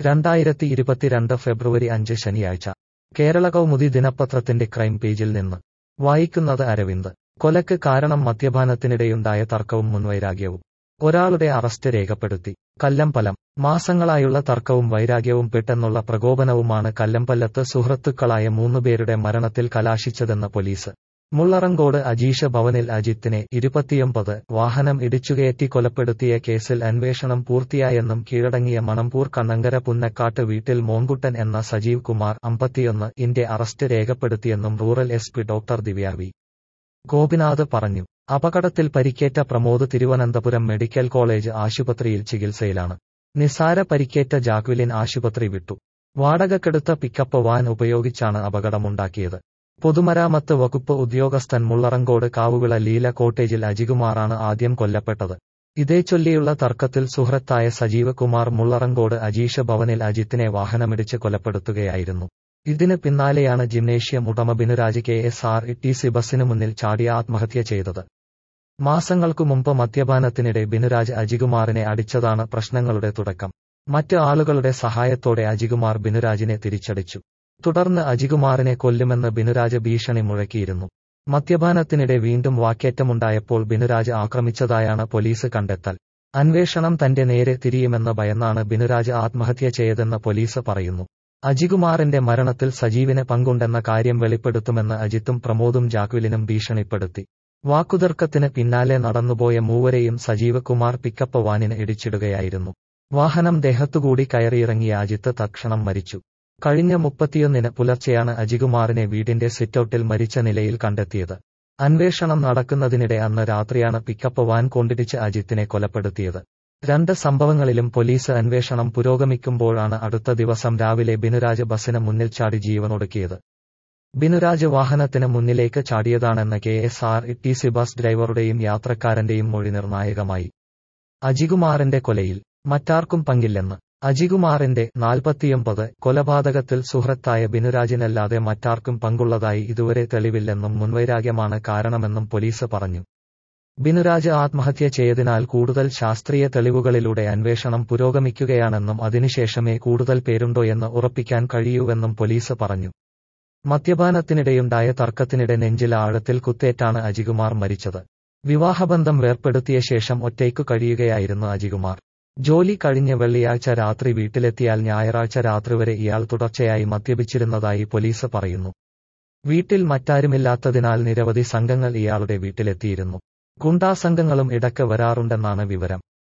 രണ്ടായിരത്തി ഇരുപത്തിരണ്ട് ഫെബ്രുവരി അഞ്ച് ശനിയാഴ്ച കേരള കൗമുദി ദിനപത്രത്തിന്റെ ക്രൈം പേജിൽ നിന്ന് വായിക്കുന്നത് അരവിന്ദ് കൊലക്ക് കാരണം മദ്യപാനത്തിനിടെയുണ്ടായ തർക്കവും മുൻവൈരാഗ്യവും ഒരാളുടെ അറസ്റ്റ് രേഖപ്പെടുത്തി കല്ലമ്പലം മാസങ്ങളായുള്ള തർക്കവും വൈരാഗ്യവും പെട്ടെന്നുള്ള പ്രകോപനവുമാണ് കല്ലമ്പലത്ത് സുഹൃത്തുക്കളായ മൂന്നുപേരുടെ മരണത്തിൽ കലാശിച്ചതെന്ന് പോലീസ് മുള്ളറങ്കോട് അജീഷ ഭവനിൽ അജിത്തിനെ ഇരുപത്തിയൊമ്പത് വാഹനം ഇടിച്ചുകയറ്റി കൊലപ്പെടുത്തിയ കേസിൽ അന്വേഷണം പൂർത്തിയായെന്നും കീഴടങ്ങിയ മണമ്പൂർ കണ്ണങ്കര പുന്നക്കാട്ട് വീട്ടിൽ മോൻകുട്ടൻ എന്ന സജീവ് കുമാർ അമ്പത്തിയൊന്ന് ഇന്റെ അറസ്റ്റ് രേഖപ്പെടുത്തിയെന്നും rural S P doctor Divya V Gopinath പറഞ്ഞു അപകടത്തിൽ പരിക്കേറ്റ പ്രമോദ് തിരുവനന്തപുരം മെഡിക്കൽ കോളേജ് ആശുപത്രിയിൽ ചികിത്സയിലാണ് നിസാര പരിക്കേറ്റ ജാക്വിലിൻ ആശുപത്രി വിട്ടു വാടകക്കെടുത്ത പിക്കപ്പ് വാൻ ഉപയോഗിച്ചാണ് അപകടമുണ്ടാക്കിയത് പൊതുമരാമത്ത് വകുപ്പ് ഉദ്യോഗസ്ഥൻ മുള്ളറങ്കോട് കാവുവിള ലീല കോട്ടേജിൽ അജികുമാറാണ് ആദ്യം കൊല്ലപ്പെട്ടത് ഇതേച്ചൊല്ലിയുള്ള തർക്കത്തിൽ സുഹൃത്തായ സജീവ് കുമാർ മുള്ളറങ്കോട് അജീഷ ഭവനിൽ അജിത്തിനെ വാഹനമിടിച്ച് കൊലപ്പെടുത്തുകയായിരുന്നു ഇതിന് പിന്നാലെയാണ് ജിംനേഷ്യം ഉടമ Binuraj K S R T C ബസിനു മുന്നിൽ ചാടി ആത്മഹത്യ ചെയ്തത് മാസങ്ങൾക്കു മുമ്പ് മദ്യപാനത്തിനിടെ ബിനുരാജ് അജികുമാറിനെ അടിച്ചതാണ് പ്രശ്നങ്ങളുടെ തുടക്കം മറ്റ് ആളുകളുടെ സഹായത്തോടെ അജികുമാർ ബിനുരാജിനെ തിരിച്ചടിച്ചു തുടർന്ന് അജികുമാറിനെ കൊല്ലുമെന്ന് ബിനുരാജ് ഭീഷണി മുഴക്കിയിരുന്നു മദ്യപാനത്തിനിടെ വീണ്ടും വാക്കേറ്റമുണ്ടായപ്പോൾ ബിനുരാജ് ആക്രമിച്ചതായാണ് പോലീസ് കണ്ടെത്തൽ അന്വേഷണം തന്റെ നേരെ തിരിയുമെന്ന് ഭയന്നാണ് ബിനുരാജ് ആത്മഹത്യ ചെയ്തതെന്ന് പോലീസ് പറയുന്നു അജികുമാറിന്റെ മരണത്തിൽ സജീവിന് പങ്കുണ്ടെന്ന കാര്യം വെളിപ്പെടുത്തുമെന്ന് അജിത്തും പ്രമോദും ജാക്വിലിനും ഭീഷണിപ്പെടുത്തി വാക്കുതർക്കത്തിന് പിന്നാലെ നടന്നുപോയ മൂവരെയും സജീവ് കുമാർ പിക്കപ്പ് വാനിന് ഇടിച്ചിടുകയായിരുന്നു വാഹനം ദേഹത്തുകൂടി കയറിയിറങ്ങിയ അജിത്ത് തക്ഷണം മരിച്ചു കഴിഞ്ഞ മുപ്പത്തിയൊന്നിന് പുലർച്ചെയാണ് അജികുമാറിനെ വീടിന്റെ സിറ്റൌട്ടിൽ മരിച്ച നിലയിൽ കണ്ടെത്തിയത് അന്വേഷണം നടക്കുന്നതിനിടെ അന്ന് രാത്രിയാണ് പിക്കപ്പ് വാൻ കൊണ്ടിടിച്ച് അജിത്തിനെ കൊലപ്പെടുത്തിയത് രണ്ട് സംഭവങ്ങളിലും പോലീസ് അന്വേഷണം പുരോഗമിക്കുമ്പോഴാണ് അടുത്ത ദിവസം രാവിലെ ബിനുരാജ് ബസിന് മുന്നിൽ ചാടി ജീവനൊടുക്കിയത് ബിനുരാജ് വാഹനത്തിന് മുന്നിലേക്ക് ചാടിയതാണെന്ന് K S R T C bus ഡ്രൈവറുടെയും യാത്രക്കാരന്റെയും മൊഴി നിർണായകമായി അജികുമാറിന്റെ കൊലയിൽ മറ്റാർക്കും പങ്കില്ലെന്ന് അജികുമാറിന്റെ നാൽപ്പത്തിയൊമ്പത് കൊലപാതകത്തിൽ സുഹൃത്തായ ബിനുരാജിനല്ലാതെ മറ്റാർക്കും പങ്കുള്ളതായി ഇതുവരെ തെളിവില്ലെന്നും മുൻവൈരാഗ്യമാണ് കാരണമെന്നും പോലീസ് പറഞ്ഞു ബിനുരാജ് ആത്മഹത്യ ചെയ്തതിനാൽ കൂടുതൽ ശാസ്ത്രീയ തെളിവുകളിലൂടെ അന്വേഷണം പുരോഗമിക്കുകയാണെന്നും അതിനുശേഷമേ കൂടുതൽ പേരുണ്ടോയെന്ന് ഉറപ്പിക്കാൻ കഴിയൂവെന്നും പോലീസ് പറഞ്ഞു മദ്യപാനത്തിനിടെയുണ്ടായ തർക്കത്തിനിടെ നെഞ്ചിൽ ആഴത്തിൽ കുത്തേറ്റാണ് അജികുമാർ മരിച്ചത് വിവാഹബന്ധം വേർപ്പെടുത്തിയ ശേഷം ഒറ്റയ്ക്കു കഴിയുകയായിരുന്നു അജികുമാർ ജോലി കഴിഞ്ഞ് വെള്ളിയാഴ്ച രാത്രി വീട്ടിലെത്തിയാൽ ഞായറാഴ്ച രാത്രി വരെ ഇയാൾ തുടർച്ചയായി മദ്യപിച്ചിരുന്നതായി പോലീസ് പറയുന്നു വീട്ടിൽ മറ്റാരുമില്ലാത്തതിനാൽ നിരവധി സംഘങ്ങൾ ഇയാളുടെ വീട്ടിലെത്തിയിരുന്നു ഗുണ്ടാസംഘങ്ങളും ഇടയ്ക്ക് വരാറുണ്ടെന്നാണ് വിവരം